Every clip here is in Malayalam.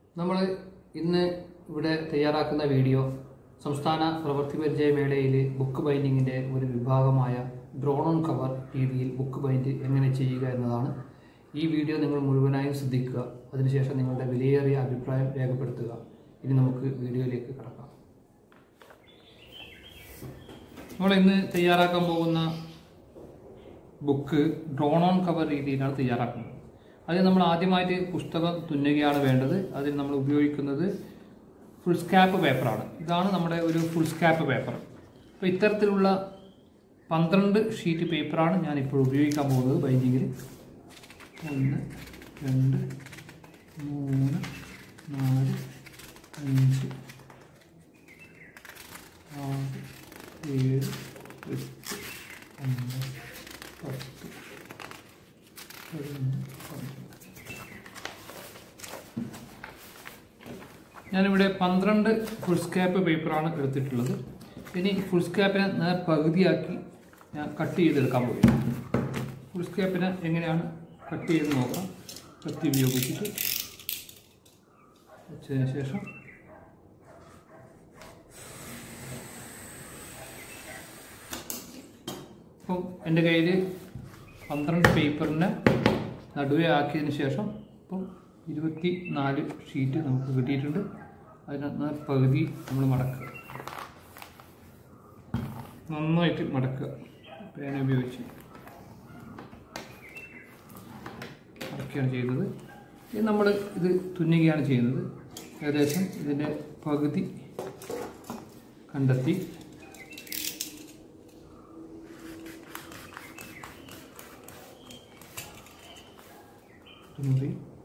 നമ്മൾ ഇന്ന് ഇവിടെ തയ്യാറാക്കുന്ന വീഡിയോ സംസ്ഥാന പ്രവൃത്തി പരിചയ മേളയിൽ ബുക്ക് ബൈൻഡിങ്ങിൻ്റെ ഒരു വിഭാഗമായ ഡ്രോൺ ഓൺ കവർ രീതിയിൽ ബുക്ക് ബൈൻഡ് എങ്ങനെ ചെയ്യുക എന്നതാണ് ഈ വീഡിയോ നിങ്ങൾ മുഴുവനായും ശ്രദ്ധിക്കുക അതിനുശേഷം നിങ്ങളുടെ വിലയേറിയ അഭിപ്രായം രേഖപ്പെടുത്തുക ഇനി നമുക്ക് വീഡിയോയിലേക്ക് കടക്കാം നമ്മൾ ഇന്ന് തയ്യാറാക്കാൻ പോകുന്ന ബുക്ക് ഡ്രോൺ ഓൺ കവർ രീതിയിലാണ് തയ്യാറാക്കുന്നത് അതിന് നമ്മൾ ആദ്യമായിട്ട് പുസ്തകം തുന്നുകയാണ് വേണ്ടത് അതിന് നമ്മൾ ഉപയോഗിക്കുന്നത് ഫുൾ സ്കാപ്പ് പേപ്പറാണ് ഇതാണ് നമ്മുടെ ഒരു ഫുൾ സ്കാപ്പ് പേപ്പർ അപ്പോൾ ഇത്തരത്തിലുള്ള പന്ത്രണ്ട് ഷീറ്റ് പേപ്പറാണ് ഞാൻ ഇപ്പോൾ ഉപയോഗിക്കാൻ പോകുന്നത് ബൈൻഡിങ്ങിൽ ഒന്ന് രണ്ട് മൂന്ന് നാല് അഞ്ച് ആറ് ഏഴ് എട്ട് ഒമ്പത് പത്ത് പതിനൊന്ന് പന്ത്രണ്ട് ഞാനിവിടെ പന്ത്രണ്ട് ഫുൾ സ്കാപ്പ് പേപ്പറാണ് എടുത്തിട്ടുള്ളത് ഇനി ഫുൾ സ്കാപ്പിനെ നേർ പകുതിയാക്കി ഞാൻ കട്ട് ചെയ്തെടുക്കാൻ പോയി ഫുൾ സ്കാപ്പിനെ എങ്ങനെയാണ് കട്ട് ചെയ്ത് നോക്കാം കത്തി ഉപയോഗിച്ചിട്ട് വെച്ചതിന് ശേഷം ഇപ്പം എൻ്റെ കയ്യിൽ പന്ത്രണ്ട് പേപ്പറിനെ നടുവേ ആക്കിയതിന് ശേഷം ഇപ്പം ഇരുപത്തി നാല് ഷീറ്റ് നമുക്ക് കിട്ടിയിട്ടുണ്ട് അതിനകത്ത് പകുതി നമ്മൾ മടക്കുക നന്നായിട്ട് മടക്കുക പേന ഉപയോഗിച്ച് മടക്കുകയാണ് ചെയ്യുന്നത് ഇനി നമ്മൾ ഇത് തുന്നുകയാണ് ചെയ്യുന്നത് ഏകദേശം ഇതിൻ്റെ പകുതി കണ്ടെത്തി ഒരു മുറി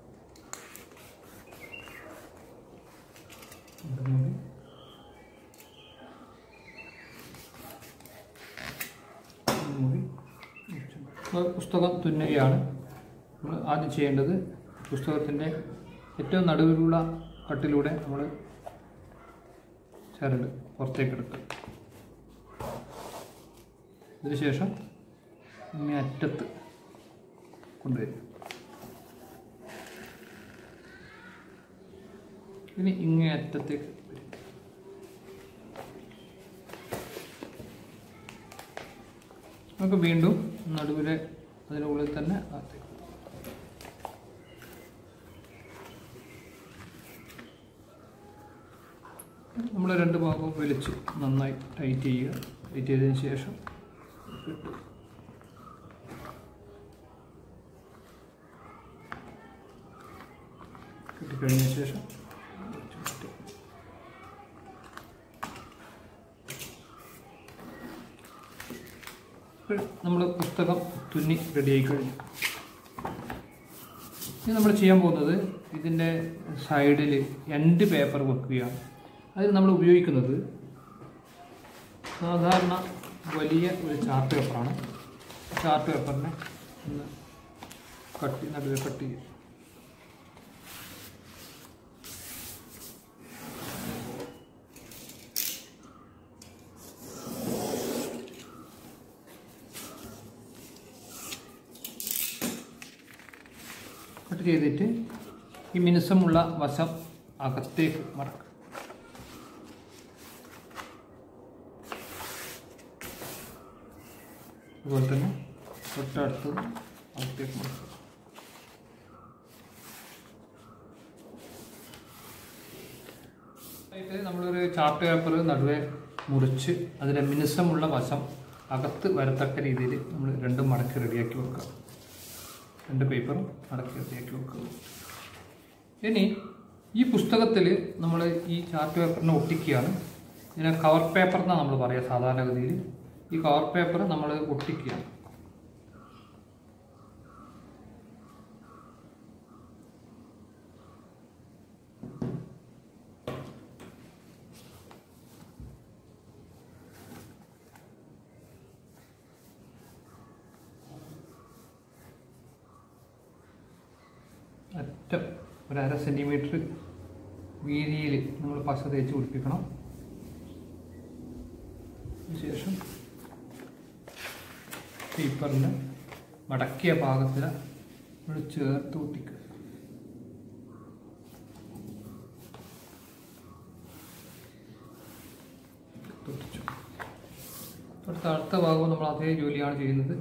ഒരു മുറി ഒരു മുറി ഇപ്പോൾ പുസ്തകം തുന്നുകയാണ് നമ്മൾ ആദ്യം ചെയ്യേണ്ടത് പുസ്തകത്തിൻ്റെ ഏറ്റവും നടുവിലുള്ള കട്ടിലൂടെ നമ്മൾ ചരട് പുറത്തേക്ക് എടുക്കുക ഇതിനുശേഷം ഇങ്ങനെ അറ്റത്ത് കൊണ്ടുവരും ഇനി ഇങ്ങേ അറ്റത്തേക്ക് വരും നമുക്ക് വീണ്ടും നടുവിലെ അതിനുള്ളിൽ തന്നെ അകത്തേക്ക് നമ്മൾ രണ്ട് ഭാഗവും വലിച്ച് നന്നായി ടൈറ്റ് ചെയ്യുക ടൈറ്റ് ചെയ്തതിന് ശേഷം ഇട്ട് കിട്ടിക്കഴിഞ്ഞ ശേഷം നമ്മൾ പുസ്തകം തുന്നി റെഡിയായി കഴിഞ്ഞു ഇനി നമ്മൾ ചെയ്യാൻ പോകുന്നത് ഇതിൻ്റെ സൈഡിൽ എൻഡ് പേപ്പർ വെക്കുകയാണ് അതിന് നമ്മൾ ഉപയോഗിക്കുന്നത് സാധാരണ വലിയ ഒരു ചാർട്ട് പേപ്പറാണ് ചാർട്ട് പേപ്പറിനെ ഒന്ന് കട്ട് നടുവെ കട്ട് ചെയ്യും കട്ട് ചെയ്തിട്ട് ഈ മിനുസമുള്ള വശം അകത്തേക്ക് മടക്കുക അതുപോലെ തന്നെ തൊട്ടടുത്തത് അകത്തേക്ക് മടക്കുക ആയിട്ട് നമ്മളൊരു ചാർട്ട് പേപ്പർ നടുവെ മുറിച്ച് അതിലെ മിനുസമുള്ള വശം അകത്ത് വരത്തക്ക രീതിയിൽ നമ്മൾ രണ്ടും മടക്കി റെഡിയാക്കി വെക്കുക രണ്ട് പേപ്പറും മടക്കി റെഡിയാക്കി വെക്കുക ഇനി ഈ പുസ്തകത്തിൽ നമ്മൾ ഈ ചാർട്ട് പേപ്പറിനെ ഒട്ടിക്കുകയാണ് ഇതിനെ കവർ പേപ്പർ എന്നാണ് നമ്മൾ പറയുക സാധാരണഗതിയിൽ ഈ കവർ പേപ്പർ നമ്മൾ ഒട്ടിക്കുകയാണ് അറ്റം ഒരു അര സെൻറ്റിമീറ്റർ വീതിയിൽ നമ്മൾ പശ തേച്ച് പിടിപ്പിക്കണം ശേഷം പേപ്പറിൻ്റെ മടക്കിയ ഭാഗത്തിൽ നമ്മൾ ചേർത്ത് ഒട്ടിക്കുക അടുത്ത അടുത്ത ഭാഗവും നമ്മൾ അതേ ജോലിയാണ് ചെയ്യുന്നത്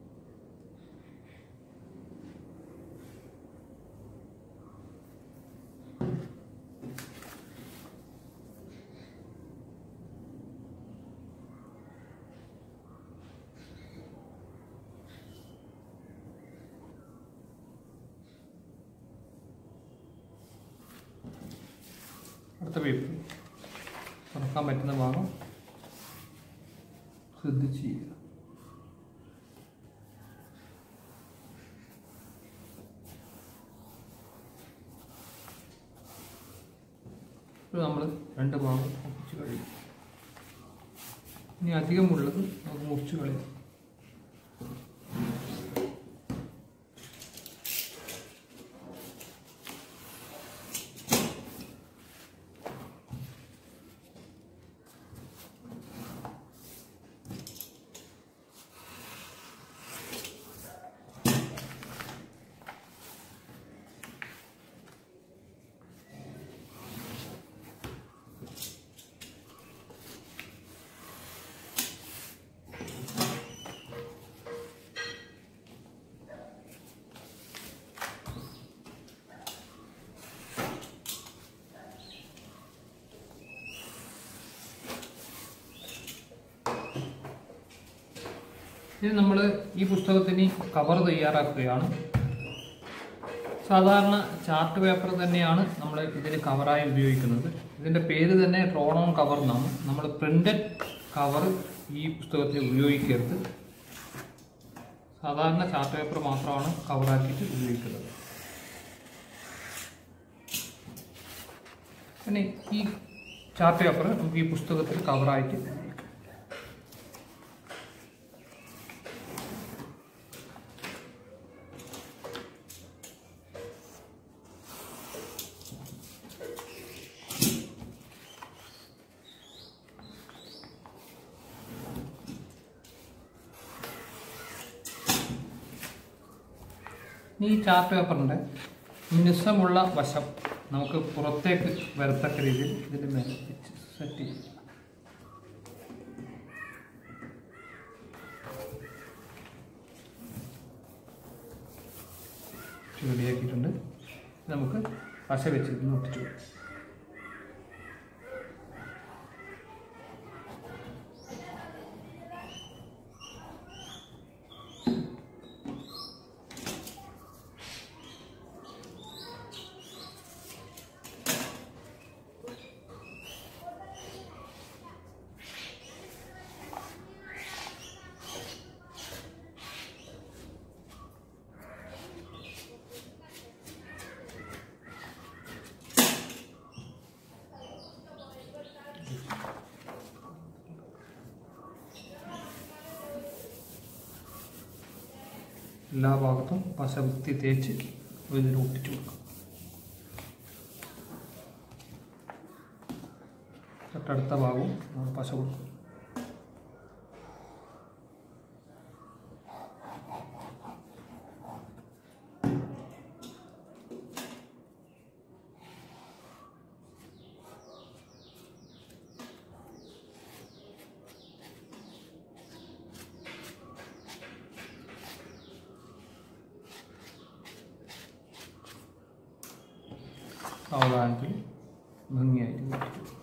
അടുത്ത പേപ്പർ തുറക്കാൻ പറ്റുന്ന ഭാഗം ശ്രദ്ധിച്ച് ചെയ്യുക ഇത് നമ്മൾ രണ്ട് ഭാഗം ഒപ്പിച്ച് കഴിയും ഇനി അധികമുള്ളത് നമുക്ക് മുറിച്ച് കളയാം ഇനി നമ്മൾ ഈ പുസ്തകത്തിന് കവർ തയ്യാറാക്കുകയാണ് സാധാരണ ചാർട്ട് പേപ്പർ തന്നെയാണ് നമ്മൾ ഇതിന് കവറായി ഉപയോഗിക്കുന്നത് ഇതിൻ്റെ പേര് തന്നെ ഡ്രോൺ ഓൺ കവർ എന്നാണ് നമ്മൾ പ്രിന്റഡ് കവർ ഈ പുസ്തകത്തിൽ ഉപയോഗിക്കരുത് സാധാരണ ചാർട്ട് പേപ്പർ മാത്രമാണ് കവറാക്കിയിട്ട് ഉപയോഗിക്കുന്നത് പിന്നെ ഈ ചാർട്ട് പേപ്പർ നമുക്ക് ഈ പുസ്തകത്തിൽ കവറായിട്ട് ഉപയോഗിക്കാം ഇനി ഈ ചാർട്ട് പേപ്പറിൻ്റെ മിനുസമുള്ള വശം നമുക്ക് പുറത്തേക്ക് വരത്തക്ക രീതിയിൽ ഇതിൻ്റെ മേലെ വെച്ച് സെറ്റ് ചെയ്യും റെഡിയാക്കിയിട്ടുണ്ട് നമുക്ക് പശ വെച്ച് ഇതിന് ഒട്ടിച്ചു കൊടുക്കാം. എല്ലാ ഭാഗത്തും പശ വൃത്തി തേച്ച് ഇതിൽ ഒട്ടിച്ചു കൊടുക്കാം തൊട്ടടുത്ത ഭാഗവും നമ്മൾ പശ കൊടുക്കും സാവധാനത്തിൽ ഭംഗിയായിട്ട് ഒട്ടിച്ചു കൊടുക്കും.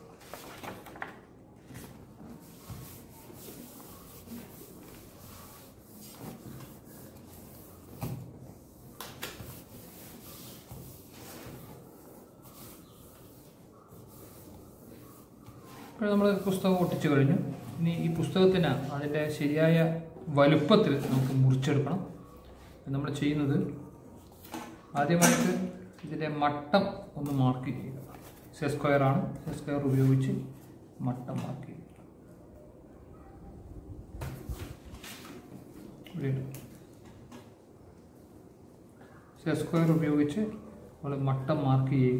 ഇപ്പോൾ നമ്മൾ പുസ്തകം ഒട്ടിച്ചു കഴിഞ്ഞു ഇനി ഈ പുസ്തകത്തിന് അതിൻ്റെ ശരിയായ വലുപ്പത്തിൽ നമുക്ക് മുറിച്ചെടുക്കണം നമ്മൾ ചെയ്യുന്നത് ആദ്യമായിട്ട് ഇതിൻ്റെ മട്ടം ഒന്ന് മാർക്ക് ചെയ്യുക സെ സ്ക്വയർ ആണ് സെ സ്ക്വയർ ഉപയോഗിച്ച് മട്ടം മാർക്ക് ചെയ്യുക ഇവിടെയുണ്ട്. സെ സ്ക്വയർ ഉപയോഗിച്ച് നമ്മൾ മട്ടം മാർക്ക് ചെയ്യുക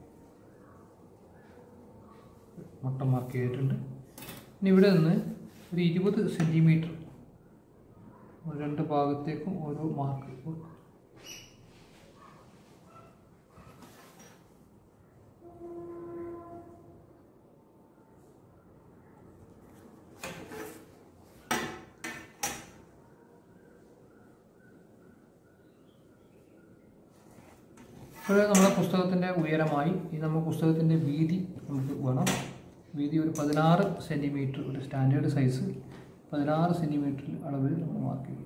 മട്ടം മാർക്ക് ചെയ്തിട്ടുണ്ട് ഇനി ഇവിടെ നിന്ന് ഒരു ഇരുപത് സെൻറ്റിമീറ്റർ രണ്ട് ഭാഗത്തേക്കും ഓരോ മാർക്ക് കൊടുക്കുക ഇപ്പോൾ നമ്മുടെ പുസ്തകത്തിൻ്റെ ഉയരമായി ഈ നമ്മുടെ പുസ്തകത്തിൻ്റെ വീതി നമുക്ക് വേണം വീതി ഒരു പതിനാറ് സെൻറ്റിമീറ്റർ ഒരു സ്റ്റാൻഡേർഡ് സൈസ് പതിനാറ് സെൻറ്റിമീറ്റർ അളവിൽ നമ്മൾ മാർക്ക് ചെയ്യും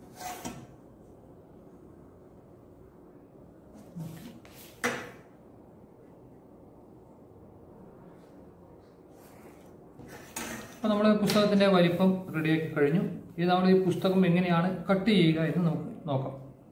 അപ്പോൾ നമ്മൾ പുസ്തകത്തിൻ്റെ വലിപ്പം റെഡിയാക്കി കഴിഞ്ഞു ഇത് നമ്മൾ ഈ പുസ്തകം എങ്ങനെയാണ് കട്ട് ചെയ്യുക എന്ന് നമുക്ക് നോക്കാം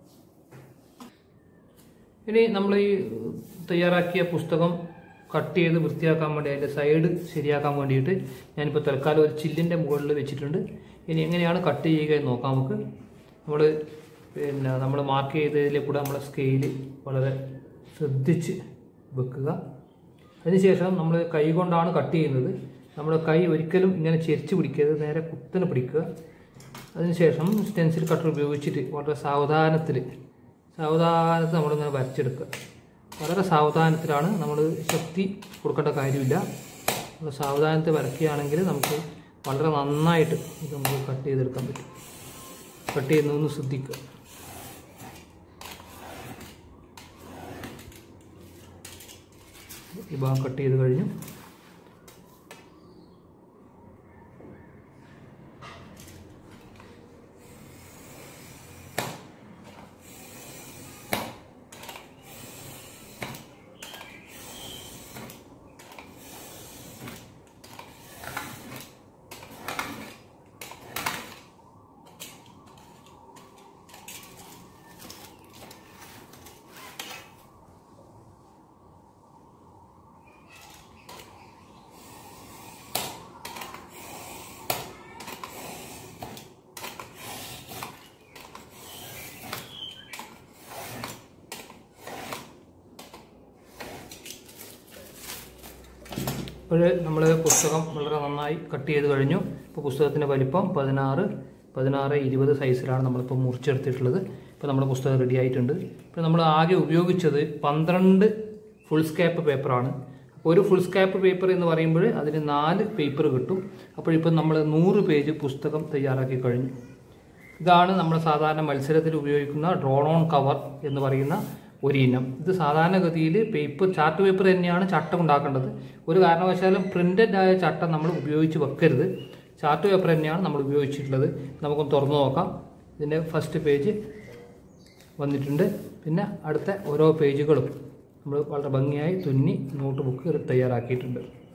ഇനി നമ്മൾ ഈ തയ്യാറാക്കിയ പുസ്തകം കട്ട് ചെയ്ത് വൃത്തിയാക്കാൻ വേണ്ടി അതിൻ്റെ സൈഡ് ശരിയാക്കാൻ വേണ്ടിയിട്ട് ഞാനിപ്പോൾ തൽക്കാലം ഒരു ചില്ലിൻ്റെ മുകളിൽ വെച്ചിട്ടുണ്ട് ഇനി എങ്ങനെയാണ് കട്ട് ചെയ്യുക എന്ന് നോക്കാം നമുക്ക് നമ്മൾ പിന്നെ നമ്മൾ മാർക്ക് ചെയ്തതിൽ കൂടെ നമ്മളെ സ്കെയില് വളരെ ശ്രദ്ധിച്ച് വെക്കുക അതിനുശേഷം നമ്മൾ കൈ കൊണ്ടാണ് കട്ട് ചെയ്യുന്നത് നമ്മുടെ കൈ ഒരിക്കലും ഇങ്ങനെ ചെരിച്ച് പിടിക്കരുത് നേരെ കുത്തനെ പിടിക്കുക അതിനുശേഷം സ്റ്റെൻസിൽ കട്ടർ ഉപയോഗിച്ചിട്ട് വളരെ സാവധാനത്തിൽ സാവധാനത്തിൽ നമ്മളിങ്ങനെ വരച്ചെടുക്കുക വളരെ സാവധാനത്തിലാണ് നമ്മൾ ശക്തി കൊടുക്കേണ്ട കാര്യമില്ല നമ്മൾ സാവധാനത്തിൽ വരയ്ക്കുകയാണെങ്കിൽ നമുക്ക് വളരെ നന്നായിട്ട് ഇത് നമുക്ക് കട്ട് ചെയ്തെടുക്കാൻ പറ്റും കട്ട് ചെയ്യുന്നതൊന്ന് ശ്രദ്ധിക്കുക ഈ ഭാഗം കട്ട് ചെയ്ത് കഴിഞ്ഞു ഇപ്പോൾ നമ്മൾ പുസ്തകം വളരെ നന്നായി കട്ട് ചെയ്ത് കഴിഞ്ഞു ഇപ്പോൾ പുസ്തകത്തിൻ്റെ വലിപ്പം പതിനാറ് പതിനാറ് ഇരുപത് സൈസിലാണ് നമ്മളിപ്പോൾ മുറിച്ചെടുത്തിട്ടുള്ളത് ഇപ്പോൾ നമ്മുടെ പുസ്തകം റെഡി ആയിട്ടുണ്ട് ഇപ്പോൾ നമ്മൾ ആകെ ഉപയോഗിച്ചത് പന്ത്രണ്ട് ഫുൾ സ്കാപ്പ് പേപ്പറാണ് അപ്പോൾ ഒരു ഫുൾ സ്കാപ്പ് പേപ്പർ എന്ന് പറയുമ്പോൾ അതിന് നാല് പേപ്പർ കിട്ടും അപ്പോഴിപ്പോൾ നമ്മൾ നൂറ് പേജ് പുസ്തകം തയ്യാറാക്കി കഴിഞ്ഞു ഇതാണ് നമ്മൾ സാധാരണ മത്സരത്തിൽ ഉപയോഗിക്കുന്ന ഡ്രോൺ ഓൺ കവർ എന്ന് പറയുന്ന ഒരു ഇനം ഇത് സാധാരണഗതിയിൽ പേപ്പർ ചാർട്ട് പേപ്പർ തന്നെയാണ് ചട്ടം ഉണ്ടാക്കേണ്ടത് ഒരു കാരണവശാലും പ്രിന്റഡ് ആയ ചട്ടം നമ്മൾ ഉപയോഗിച്ച് വെക്കരുത് ചാർട്ട് പേപ്പർ തന്നെയാണ് നമ്മൾ ഉപയോഗിച്ചിട്ടുള്ളത് നമുക്കൊന്ന് തുറന്നു നോക്കാം ഇതിൻ്റെ ഫസ്റ്റ് പേജ് വന്നിട്ടുണ്ട് പിന്നെ അടുത്ത ഓരോ പേജുകളും നമ്മൾ വളരെ ഭംഗിയായി തുന്നി നോട്ട് ബുക്ക് തയ്യാറാക്കിയിട്ടുണ്ട്